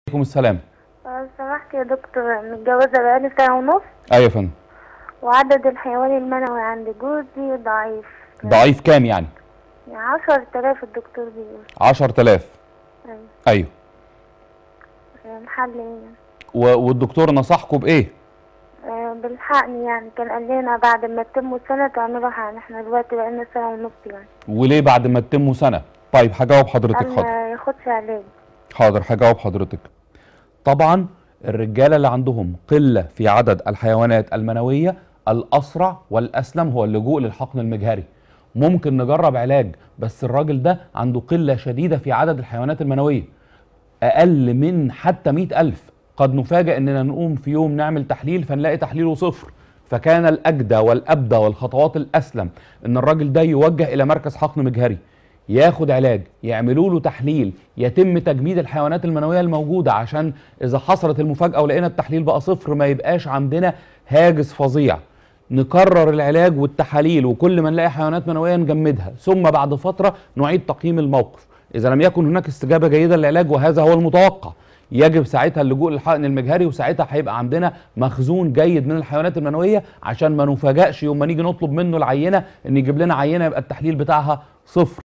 عليكم السلام لو سمحت يا دكتور متجوزة بقالي سنة ونص ايوه يا فندم وعدد الحيوان المنوي عند جوزي ضعيف ضعيف كام يعني يعني عشر تلاف الدكتور بيقول 10000 أيوة ايوه الحل ايه و- والدكتور نصحكم بايه آه، بالحقن يعني كان قال لنا بعد ما تتموا سنة تعملوا حقن احنا دلوقتي بقالنا سنة ونص يعني وليه بعد ما تتموا سنه طيب هجاوب حضرتك قال حاضر ما ياخدش علاج حاضر هجاوب حضرتك طبعا الرجاله اللي عندهم قله في عدد الحيوانات المنويه الاسرع والاسلم هو اللجوء للحقن المجهري ممكن نجرب علاج بس الراجل ده عنده قله شديده في عدد الحيوانات المنويه اقل من حتى مئة ألف قد نفاجئ اننا نقوم في يوم نعمل تحليل فنلاقي تحليله صفر فكان الاجدى والابدى والخطوات الاسلم ان الراجل ده يوجه الى مركز حقن مجهري ياخد علاج يعملوا له تحليل يتم تجميد الحيوانات المنويه الموجوده عشان اذا حصلت المفاجاه ولقينا التحليل بقى صفر ما يبقاش عندنا هاجس فظيع نكرر العلاج والتحاليل وكل ما نلاقي حيوانات منويه نجمدها ثم بعد فتره نعيد تقييم الموقف اذا لم يكن هناك استجابه جيده للعلاج وهذا هو المتوقع يجب ساعتها اللجوء للحقن المجهري وساعتها هيبقى عندنا مخزون جيد من الحيوانات المنويه عشان ما نفاجئش يوم ما نيجي نطلب منه العينه ان يجيب لنا عينه يبقى التحليل بتاعها صفر